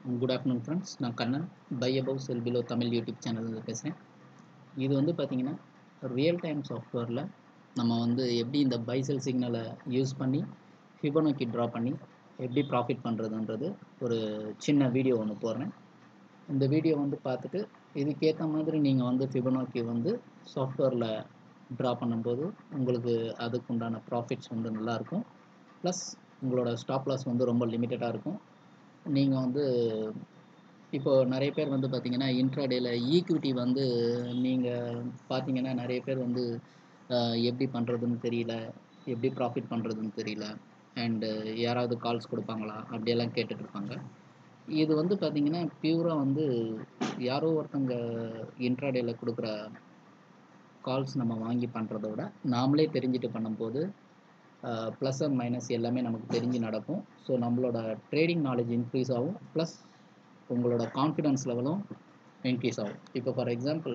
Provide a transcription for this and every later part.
good afternoon friends நான் Kannan buy above sell below Tamil YouTube சேனலில் பேசுகிறேன் இது வந்து பார்த்திங்கன்னா ரியல் டைம் சாஃப்ட்வேரில் நம்ம வந்து எப்படி இந்த பைசெல் சிக்னலை யூஸ் பண்ணி ஃபிபோனோக்கி ட்ரா பண்ணி எப்படி ப்ராஃபிட் பண்ணுறதுன்றது ஒரு சின்ன வீடியோ ஒன்று போடுறேன் இந்த வீடியோ வந்து பார்த்துட்டு இதுக்கேற்ற மாதிரி நீங்கள் வந்து ஃபிபோனோக்கி வந்து சாஃப்ட்வேரில் ட்ரா பண்ணும்போது உங்களுக்கு அதுக்கு உண்டான ப்ராஃபிட்ஸ் வந்து நல்லாயிருக்கும் ப்ளஸ் உங்களோட ஸ்டாப் லாஸ் வந்து ரொம்ப லிமிட்டடாக இருக்கும் நீங்கள் வந்து இப்போது நிறைய பேர் வந்து பார்த்தீங்கன்னா இன்ட்ராடேயில் ஈக்விட்டி வந்து நீங்கள் பார்த்தீங்கன்னா நிறைய பேர் வந்து அஹ், எப்படி பண்ணுறதுன்னு தெரியல எப்படி ப்ராஃபிட் பண்ணுறதுன்னு தெரியல அண்டு யாராவது கால்ஸ் கொடுப்பாங்களா அப்படியெல்லாம் கேட்டுட்டு இருப்பாங்க இது வந்து பார்த்தீங்கன்னா பியூராக வந்து யாரோ ஒருத்தங்க இன்ட்ராடேயில் கொடுக்குற கால்ஸ் நம்ம வாங்கி பண்ணுறத விட நாமளே தெரிஞ்சுட்டு பண்ணும்போது ப்ளஸ் அண்ட் மைனஸ் எல்லாமே நமக்கு தெரிஞ்சு நடக்கும் ஸோ நம்மளோட ட்ரேடிங் நாலேஜ் இன்க்ரீஸ் ஆகும் ப்ளஸ் உங்களோட கான்ஃபிடன்ஸ் லெவலும் இன்க்ரீஸ் ஆகும் இப்போ ஃபார் எக்ஸாம்பிள்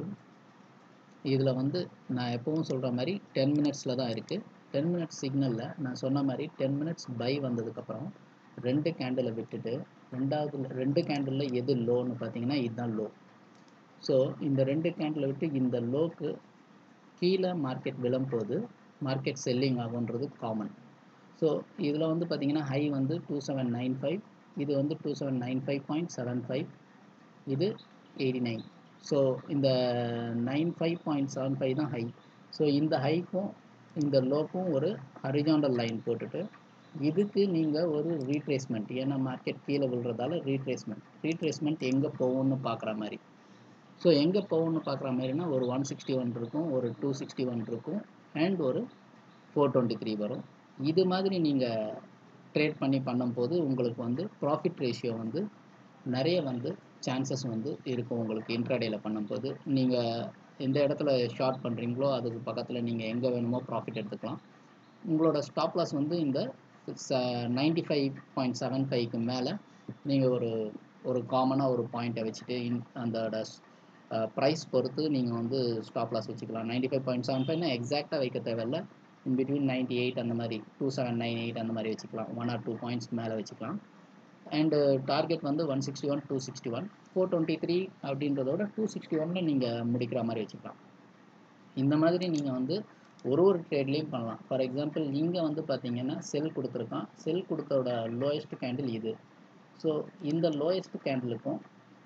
இதில் வந்து நான் எப்பவும் சொல்கிற மாதிரி டென் மினிட்ஸில் தான் இருக்குது டென் மினிட்ஸ் சிக்னலில் நான் சொன்ன மாதிரி டென் மினிட்ஸ் பை வந்ததுக்கப்புறம் ரெண்டு கேண்டிலை விட்டுட்டு ரெண்டாவது ரெண்டு கேண்டிலில் எது லோன்னு பார்த்தீங்கன்னா இதுதான் லோ ஸோ இந்த ரெண்டு கேண்டிலை விட்டு இந்த லோக்கு கீழே மார்க்கெட் விழும்போது மார்க்கெட் செல்லிங் ஆகுன்றது காமன் ஸோ இதில் வந்து பார்த்தீங்கன்னா ஹை வந்து டூ செவன் நைன் ஃபைவ் இது வந்து two seven nine five point seven five இது எயிட்டி நைன் ஸோ இந்த nine five point seven five தான் ஹை ஸோ இந்த ஹைக்கும் இந்த லோக்கும் ஒரு ஹரிஜாண்டல் லைன் போட்டுட்டு இதுக்கு நீங்கள் ஒரு ரீட்ரேஸ்மெண்ட் ஏன்னா மார்க்கெட் கீழே விழுறதால ரீட்ரேஸ்மெண்ட் ரீட்ரேஸ்மெண்ட் எங்கே போகும்னு பார்க்குற மாதிரி ஸோ எங்கே போகும்னு பார்க்குற மாதிரினா ஒரு ஒன் சிக்ஸ்டி ஒன் இருக்கும் ஒரு டூ சிக்ஸ்டி ஒன் இருக்கும் அண்ட் ஒரு ஃபோர் டுவெண்ட்டி த்ரீ வரும் இது மாதிரி நீங்கள் ட்ரேட் பண்ணி பண்ணும்போது உங்களுக்கு வந்து ப்ராஃபிட் ரேஷியோ வந்து நிறைய வந்து சான்சஸ் வந்து இருக்கும் உங்களுக்கு இன்ட்ராடேயில் பண்ணும்போது நீங்கள் எந்த இடத்துல ஷார்ட் பண்ணுறீங்களோ அதுக்கு பக்கத்தில் நீங்கள் எங்கே வேணுமோ ப்ராஃபிட் எடுத்துக்கலாம் உங்களோட ஸ்டாப் லாஸ் வந்து இந்த நைன்டி ஃபைவ் பாயிண்ட் செவன் ஃபைவ்க்கு மேலே நீங்கள் ஒரு ஒரு காமனாக ஒரு பாயிண்ட்டை வச்சுட்டு இன் அதோட ப்ரைஸ் பொறுத்து நீங்கள் வந்து ஸ்டாப் லாஸ் வச்சுக்கலாம் நைன்டி ஃபைவ் பாயிண்ட் செவன் ஃபைவ்னா எக்ஸாக்டாக வைக்க தேவையில்ல இன் பிட்வீன் நைன்டி எயிட் அந்த மாதிரி டூ செவன் நைன் எயிட் அந்த மாதிரி வச்சுக்கலாம் ஒன் ஆர் டூ பாயிண்ட்ஸ் மேலே வச்சுக்கலாம் அண்டு டார்கெட் வந்து one sixty one two sixty one four twenty three அப்படின்றதோட டூ சிக்ஸ்டி ஒனில் நீங்கள் முடிக்கிற மாதிரி வச்சுக்கலாம் இந்த மாதிரி நீங்கள் வந்து ஒரு ஒரு ட்ரேட்லேயும் பண்ணலாம் ஃபார் எக்ஸாம்பிள் இங்கே வந்து பார்த்தீங்கன்னா செல் கொடுத்துருக்கான் செல் கொடுத்தோட லோயஸ்ட் கேண்டில் இது ஸோ இந்த லோயஸ்ட் கேண்டிலுக்கும்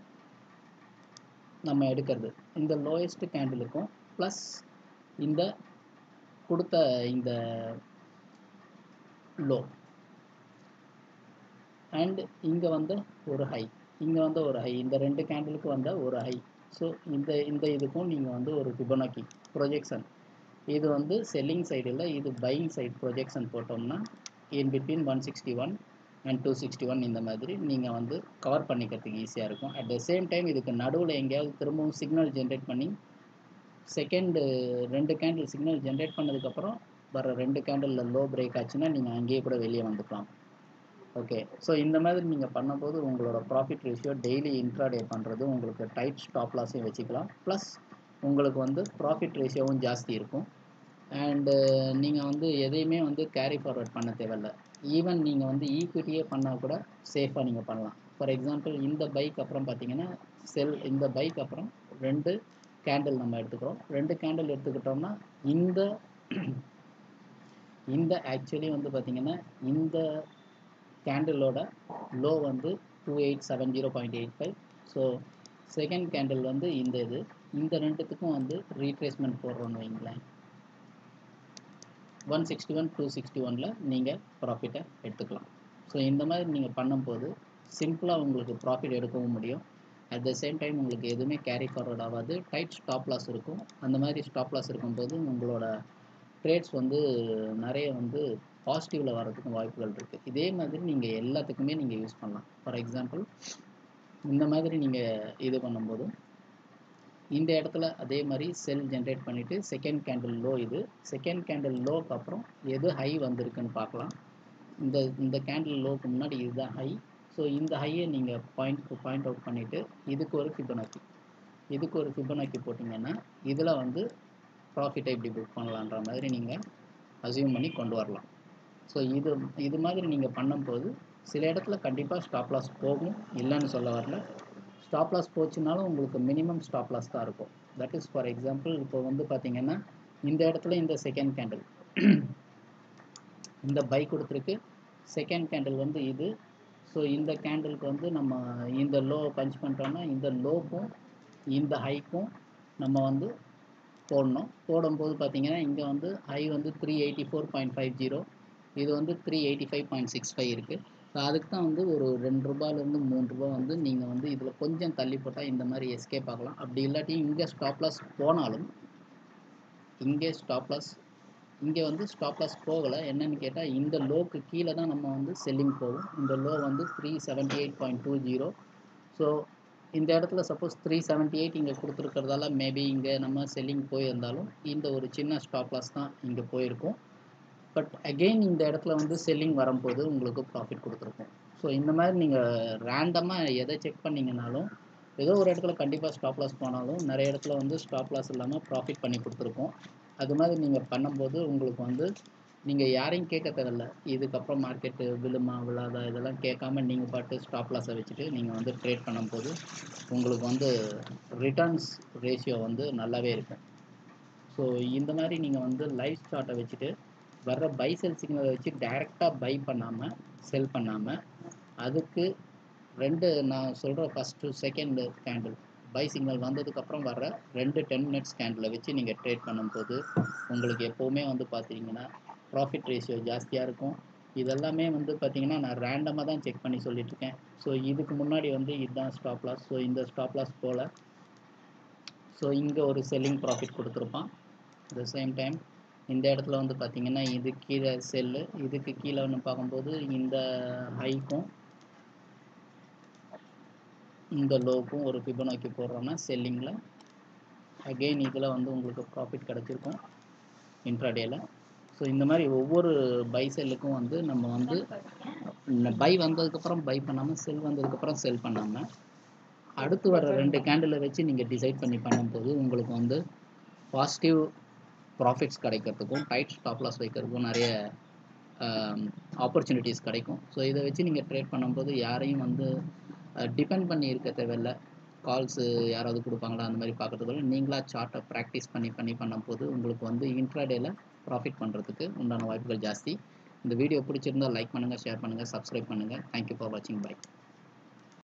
நம்ம எடுக்கிறது இந்த லோயஸ்ட் கேண்டிலுக்கும் ப்ளஸ் இந்த கொடுத்த இந்த லோ அண்ட் இங்கே வந்த ஒரு ஹை இங்கே வந்த ஒரு ஹை இந்த ரெண்டு கேண்டிலுக்கு வந்த ஒரு ஹை ஸோ இந்த இந்த இதுக்கும் நீங்கள் வந்து ஒரு ஃபிபோனாக்கி ப்ரொஜெக்ஷன் இது வந்து செல்லிங் சைடு இல்லை இது பையிங் சைடு ப்ரொஜெக்ஷன் போட்டோம்னா in between one sixty one and two sixty one இந்த மாதிரி நீங்கள் வந்து கவர் பண்ணிக்கிறதுக்கு ஈஸியாக இருக்கும் அட் த சேம் டைம் இதுக்கு நடுவில் எங்கேயாவது திரும்பவும் சிக்னல் ஜென்ரேட் பண்ணி செகண்டு ரெண்டு கேண்டில் சிக்னல் ஜென்ரேட் பண்ணதுக்கப்புறம் வர ரெண்டு கேண்டிலில் லோ பிரேக் ஆச்சுன்னா நீங்கள் அங்கேயே கூட வெளியே வந்துக்கலாம் ஓகே ஸோ இந்த மாதிரி நீங்கள் பண்ணும்போது உங்களோட ப்ராஃபிட் ரேஷியோ டெய்லி இன்ட்ராடே பண்ணுறது உங்களுக்கு டைட் ஸ்டாப் லாஸையும் வச்சுக்கலாம் ப்ளஸ் உங்களுக்கு வந்து ப்ராஃபிட் ரேஷியோவும் ஜாஸ்தி இருக்கும் அண்டு நீங்கள் வந்து எதையுமே வந்து கேரி ஃபார்வர்ட் பண்ண தேவையில்ல ஈவன் நீங்கள் வந்து ஈக்விட்டியே பண்ணால் கூட சேஃபாக நீங்கள் பண்ணலாம் ஃபார் எக்ஸாம்பிள் இந்த பைக் அப்புறம் பார்த்தீங்கன்னா செல் இந்த பைக் அப்புறம் ரெண்டு கேண்டில் நம்ம எடுத்துக்கிறோம் ரெண்டு கேண்டில் எடுத்துக்கிட்டோம்னா இந்த இந்த ஆக்சுவலி வந்து பார்த்தீங்கன்னா இந்த கேண்டிலோட லோ வந்து two eight seven zero point eight five so second candle வந்து இந்த இது இந்த ரெண்டுத்துக்கும் வந்து ரீட்ரேஸ்மெண்ட் போடுறோன்னு வைங்களேன் one sixty one two sixty ஒனில் நீங்கள் ப்ராஃபிட்டை எடுத்துக்கலாம் ஸோ இந்த மாதிரி நீங்கள் பண்ணும்போது சிம்பிளாக உங்களுக்கு ப்ராஃபிட் எடுக்கவும் முடியும் அட் த சேம் டைம் உங்களுக்கு எதுவுமே கேரி ஃபார்வர்ட் ஆகாது டைட் ஸ்டாப் லாஸ் இருக்கும் அந்த மாதிரி ஸ்டாப் லாஸ் இருக்கும்போது உங்களோட ட்ரேட்ஸ் வந்து நிறைய வந்து பாசிட்டிவில் வரதுக்கும் வாய்ப்புகள் இருக்குது இதே மாதிரி நீங்கள் எல்லாத்துக்குமே நீங்கள் யூஸ் பண்ணலாம் ஃபார் எக்ஸாம்பிள் இந்த மாதிரி நீங்கள் இது பண்ணும்போது இந்த இடத்துல அதே மாதிரி செல் ஜென்ரேட் பண்ணிவிட்டு செகண்ட் கேண்டில் லோ இது செகண்ட் கேண்டில் லோக்கு அப்புறம் எது ஹை வந்திருக்குன்னு பார்க்கலாம் இந்த இந்த கேண்டில் லோக்கு முன்னாடி இதுதான் ஹை ஸோ இந்த ஹையை நீங்கள் பாயிண்ட் பாயிண்ட் அவுட் பண்ணிவிட்டு இதுக்கு ஒரு ஃபிபனாக்கி இதுக்கு ஒரு ஃபிபனாக்கி போட்டிங்கன்னா இதில் வந்து ப்ராஃபிட்டை இப்படி புக் பண்ணலான்ற மாதிரி நீங்கள் அசியூம் பண்ணி கொண்டு வரலாம் ஸோ இது இது மாதிரி நீங்கள் பண்ணும்போது சில இடத்துல கண்டிப்பாக ஸ்டாப் லாஸ் போகும் இல்லைன்னு சொல்ல வரல ஸ்டாப் லாஸ் போச்சுனாலும் உங்களுக்கு மினிமம் ஸ்டாப் லாஸ் தான் இருக்கும் தட் இஸ் ஃபார் எக்ஸாம்பிள் இப்போ வந்து பார்த்தீங்கன்னா இந்த இடத்துல இந்த செகண்ட் கேண்டில் இந்த பை கொடுத்துருக்கு செகண்ட் கேண்டில் வந்து இது ஸோ இந்த கேண்டிலுக்கு வந்து நம்ம இந்த லோ பஞ்ச் பண்ணிட்டோம்னா இந்த லோக்கும் இந்த ஹைக்கும் நம்ம வந்து போடணும் போடும்போது பார்த்தீங்கன்னா இங்கே வந்து ஹை வந்து three eighty four point five zero இது வந்து three eighty five point six five இருக்குது ஸோ அதுக்கு தான் வந்து ஒரு ரெண்டு ரூபாயிலேருந்து மூணு ரூபா வந்து நீங்கள் வந்து இதில் கொஞ்சம் தள்ளி போட்டால் இந்த மாதிரி எஸ்கேப் ஆகலாம் அப்படி இல்லாட்டி இங்கே ஸ்டாப் லாஸ் போனாலும் இங்கே ஸ்டாப் லாஸ் இங்கே வந்து ஸ்டாப் லாஸ் போகலை என்னன்னு கேட்டால் இந்த லோக்கு கீழே தான் நம்ம வந்து செல்லிங் போகும் இந்த லோ வந்து three seventy eight point two zero so இந்த இடத்துல சப்போஸ் த்ரீ செவன்ட்டி எயிட் இங்கே கொடுத்துருக்கறதால மேபி இங்கே நம்ம செல்லிங் போயிருந்தாலும் இந்த ஒரு சின்ன ஸ்டாப் லாஸ் தான் இங்கே போயிருக்கும் பட் அகெயின் இந்த இடத்துல வந்து செல்லிங் வரும்போது உங்களுக்கு ப்ராஃபிட் கொடுத்துருக்கும் ஸோ இந்த மாதிரி நீங்கள் ரேண்டமாக எதை செக் பண்ணிங்கனாலும் ஏதோ ஒரு இடத்துல கண்டிப்பாக ஸ்டாப் லாஸ் போனாலும் நிறைய இடத்துல வந்து ஸ்டாப் லாஸ் இல்லாமல் ப்ராஃபிட் பண்ணி கொடுத்துருக்கோம் அது மாதிரி நீங்கள் பண்ணும்போது உங்களுக்கு வந்து நீங்கள் யாரையும் கேட்க தேவையில்ல இதுக்கப்புறம் மார்க்கெட்டு விழுமா விழாதா இதெல்லாம் கேட்காம நீங்கள் பாட்டு ஸ்டாப் லாஸை வச்சுட்டு நீங்கள் வந்து ட்ரேட் பண்ணும்போது உங்களுக்கு வந்து ரிட்டர்ன்ஸ் ரேஷியோ வந்து நல்லாவே இருக்கும் ஸோ இந்த மாதிரி நீங்கள் வந்து லைவ் ஸ்டார்ட்டை வச்சுட்டு வர்ற பை செல் சிக்னலை வச்சு டைரெக்டாக பை பண்ணாமல் செல் பண்ணாமல் அதுக்கு ரெண்டு நான் சொல்கிற first second candle buy signal வந்ததுக்கப்புறம் வர்ற ரெண்டு டென் மினிட்ஸ் கேண்டிலை வச்சு நீங்கள் ட்ரேட் பண்ணும்போது உங்களுக்கு எப்போவுமே வந்து பார்த்தீங்கன்னா ப்ராஃபிட் ரேஷியோ ஜாஸ்தியாக இருக்கும் இதெல்லாமே வந்து பார்த்தீங்கன்னா நான் ரேண்டமாக தான் செக் பண்ணி சொல்லிட்டுருக்கேன் ஸோ இதுக்கு முன்னாடி வந்து இதுதான் ஸ்டாப் லாஸ் ஸோ இந்த ஸ்டாப் லாஸ் போல் ஸோ இங்கே ஒரு செல்லிங் ப்ராஃபிட் கொடுத்துருப்பான் த சேம் டைம் இந்த இடத்துல வந்து பார்த்தீங்கன்னா இது கீழே செல்லு இதுக்கு கீழே ஒன்று பார்க்கும்போது இந்த ஹைக்கும் இந்த லோவுக்கும் ஒரு ஃபிபனோக்கி போடுறோன்னா செல்லிங்கில் அகெயின் இதில் வந்து உங்களுக்கு ப்ராஃபிட் கிடச்சிருக்கும் இன்ட்ராடேயில் ஸோ இந்த மாதிரி ஒவ்வொரு பை செல்லுக்கும் வந்து நம்ம வந்து பை வந்ததுக்கப்புறம் பை பண்ணாமல் செல் வந்ததுக்கப்புறம் செல் பண்ணாமல் அடுத்து வர ரெண்டு கேண்டிலை வச்சு நீங்கள் டிசைட் பண்ணி பண்ணும்போது உங்களுக்கு வந்து பாசிட்டிவ் ப்ராஃபிட்ஸ் கிடைக்கிறதுக்கும் டைட் ஸ்டாப் லாஸ் வைக்கிறதுக்கும் நிறைய ஆப்பர்ச்சுனிட்டிஸ் கிடைக்கும் ஸோ இதை வச்சு நீங்கள் ட்ரேட் பண்ணும்போது யாரையும் வந்து டிபெண்ட் பண்ணி இருக்க தேவையில்ல கால்ஸு யாராவது கொடுப்பாங்களா அந்த மாதிரி பார்க்கறதுக்குள்ள நீங்களாக சார்ட்டை ப்ராக்டிஸ் பண்ணி பண்ணி பண்ணும்போது உங்களுக்கு வந்து இன்ட்ராடேல ப்ராஃபிட் பண்ணுறதுக்கு உண்டான வாய்ப்புகள் ஜாஸ்தி இந்த வீடியோ பிடிச்சிருந்தால் லைக் பண்ணுங்கள் ஷேர் பண்ணுங்கள் சப்ஸ்கிரைப் பண்ணுங்கள் தேங்க்யூ ஃபார் வாட்சிங் பை